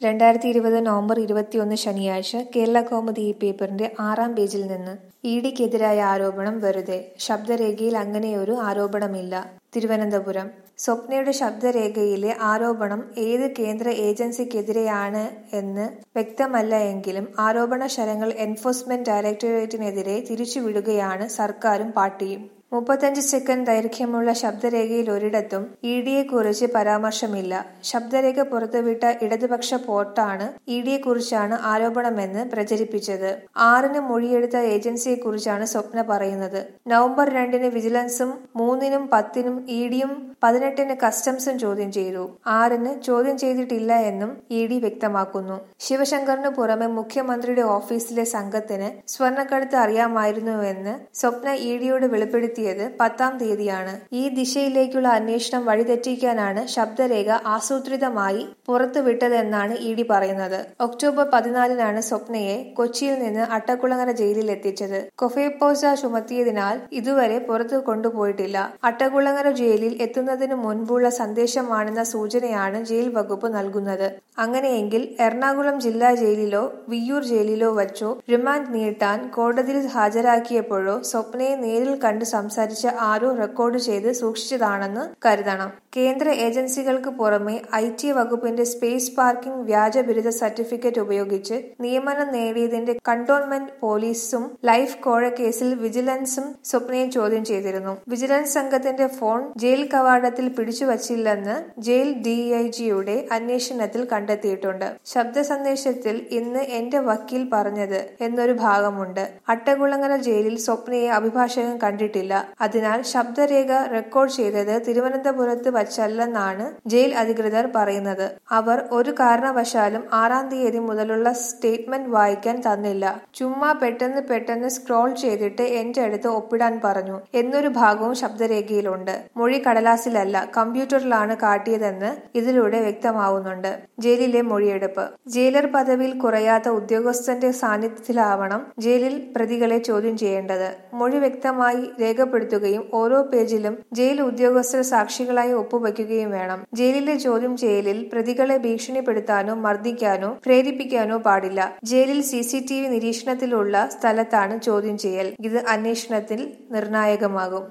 രണ്ടായിരത്തി ഇരുപത് നവംബർ ഇരുപത്തിയൊന്ന് ശനിയാഴ്ച കേരള കൗമുദി ഈ പേപ്പറിന്റെ ആറാം പേജിൽ നിന്ന് ഇ ഡിക്കെതിരായ ആരോപണം വെറുതെ ശബ്ദരേഖയിൽ അങ്ങനെയൊരു ആരോപണമില്ല തിരുവനന്തപുരം സ്വപ്നയുടെ ശബ്ദരേഖയിലെ ആരോപണം ഏത് കേന്ദ്ര ഏജൻസിക്കെതിരെയാണ് എന്ന് വ്യക്തമല്ല എങ്കിലും ആരോപണ ശരങ്ങൾ എൻഫോഴ്സ്മെന്റ് ഡയറക്ടറേറ്റിനെതിരെ തിരിച്ചുവിടുകയാണ് സർക്കാരും പാർട്ടിയും മുപ്പത്തഞ്ച് സെക്കൻഡ് ദൈർഘ്യമുള്ള ശബ്ദരേഖയിൽ ഒരിടത്തും ഇ ഡിയെക്കുറിച്ച് പരാമർശമില്ല ശബ്ദരേഖ പുറത്തുവിട്ട ഇടതുപക്ഷ പോർട്ടാണ് ഇ ഡിയെക്കുറിച്ചാണ് ആരോപണമെന്ന് പ്രചരിപ്പിച്ചത് ആറിന് മൊഴിയെടുത്ത ഏജൻസിയെക്കുറിച്ചാണ് സ്വപ്ന പറയുന്നത് നവംബർ രണ്ടിന് വിജിലൻസും മൂന്നിനും പത്തിനും ഇ ഡിയും പതിനെട്ടിന് കസ്റ്റംസും ചോദ്യം ചെയ്തു ആറിന് ചോദ്യം ചെയ്തിട്ടില്ല എന്നും ഇ ഡി വ്യക്തമാക്കുന്നു ശിവശങ്കറിന് പുറമെ മുഖ്യമന്ത്രിയുടെ ഓഫീസിലെ സംഘത്തിന് സ്വർണ്ണക്കടത്ത് അറിയാമായിരുന്നുവെന്ന് സ്വപ്ന ഇ ഡിയോട് വെളിപ്പെടുത്തി നടത്തിയത് പത്താം തീയതിയാണ് ഈ ദിശയിലേക്കുള്ള അന്വേഷണം വഴിതെറ്റിക്കാനാണ് ശബ്ദരേഖ ആസൂത്രിതമായി പുറത്തുവിട്ടതെന്നാണ് ഇ ഡി പറയുന്നത് ഒക്ടോബർ പതിനാലിനാണ് സ്വപ്നയെ കൊച്ചിയിൽ നിന്ന് അട്ടക്കുളങ്ങര ജയിലിൽ എത്തിച്ചത് കൊഫേപ്പോസ ചുമത്തിയതിനാൽ ഇതുവരെ പുറത്തു കൊണ്ടുപോയിട്ടില്ല അട്ടക്കുളങ്ങര ജയിലിൽ എത്തുന്നതിന് മുൻപുള്ള സന്ദേശമാണെന്ന സൂചനയാണ് ജയിൽ വകുപ്പ് നൽകുന്നത് അങ്ങനെയെങ്കിൽ എറണാകുളം ജില്ലാ ജയിലിലോ വിയ്യൂർ ജയിലിലോ വച്ചോ റിമാൻഡ് നീട്ടാൻ കോടതിയിൽ ഹാജരാക്കിയപ്പോഴോ സ്വപ്നയെ നേരിൽ കണ്ട് സംസാരിച്ച ആരോ റെക്കോർഡ് ചെയ്ത് സൂക്ഷിച്ചതാണെന്ന് കരുതണം കേന്ദ്ര ഏജൻസികൾക്ക് പുറമെ ഐ ടി വകുപ്പിന്റെ സ്പേസ് പാർക്കിംഗ് വ്യാജ ബിരുദ സർട്ടിഫിക്കറ്റ് ഉപയോഗിച്ച് നിയമനം നേടിയതിന്റെ കണ്ടോൺമെന്റ് പോലീസും ലൈഫ് കോഴ കേസിൽ വിജിലൻസും സ്വപ്നയെ ചോദ്യം ചെയ്തിരുന്നു വിജിലൻസ് സംഘത്തിന്റെ ഫോൺ ജയിൽ കവാടത്തിൽ പിടിച്ചുവച്ചില്ലെന്ന് ജയിൽ ഡിഐജിയുടെ അന്വേഷണത്തിൽ കണ്ടെത്തിയിട്ടുണ്ട് ശബ്ദ സന്ദേശത്തിൽ ഇന്ന് എന്റെ വക്കീൽ പറഞ്ഞത് എന്നൊരു ഭാഗമുണ്ട് അട്ടകുളങ്ങര ജയിലിൽ സ്വപ്നയെ അഭിഭാഷകൻ കണ്ടിട്ടില്ല അതിനാൽ ശബ്ദരേഖ റെക്കോർഡ് ചെയ്തത് തിരുവനന്തപുരത്ത് വച്ചല്ലെന്നാണ് ജയിൽ അധികൃതർ പറയുന്നത് അവർ ഒരു കാരണവശാലും ആറാം തീയതി മുതലുള്ള സ്റ്റേറ്റ്മെന്റ് വായിക്കാൻ തന്നില്ല ചുമ്മാ പെട്ടെന്ന് പെട്ടെന്ന് സ്ക്രോൾ ചെയ്തിട്ട് എന്റെ അടുത്ത് ഒപ്പിടാൻ പറഞ്ഞു എന്നൊരു ഭാഗവും ശബ്ദരേഖയിലുണ്ട് മൊഴി കടലാസിലല്ല കമ്പ്യൂട്ടറിലാണ് കാട്ടിയതെന്ന് ഇതിലൂടെ വ്യക്തമാവുന്നുണ്ട് ജയിലിലെ മൊഴിയെടുപ്പ് ജയിലർ പദവിയിൽ കുറയാത്ത ഉദ്യോഗസ്ഥന്റെ സാന്നിധ്യത്തിലാവണം ജയിലിൽ പ്രതികളെ ചോദ്യം ചെയ്യേണ്ടത് മൊഴി വ്യക്തമായി രേഖപ്പെടുത്തുകയും ഓരോ പേജിലും ജയിൽ ഉദ്യോഗസ്ഥർ സാക്ഷികളായി ഒപ്പുവയ്ക്കുകയും വേണം ജയിലിലെ ചോദ്യം ചെയ്യലിൽ പ്രതികളെ ഭീഷണിപ്പെടുത്താനോ മർദ്ദിക്കാനോ പ്രേരിപ്പിക്കാനോ പാടില്ല ജയിലിൽ സി സി ടി വി നിരീക്ഷണത്തിലുള്ള സ്ഥലത്താണ് ചോദ്യം ചെയ്യൽ ഇത് അന്വേഷണത്തിൽ നിർണായകമാകും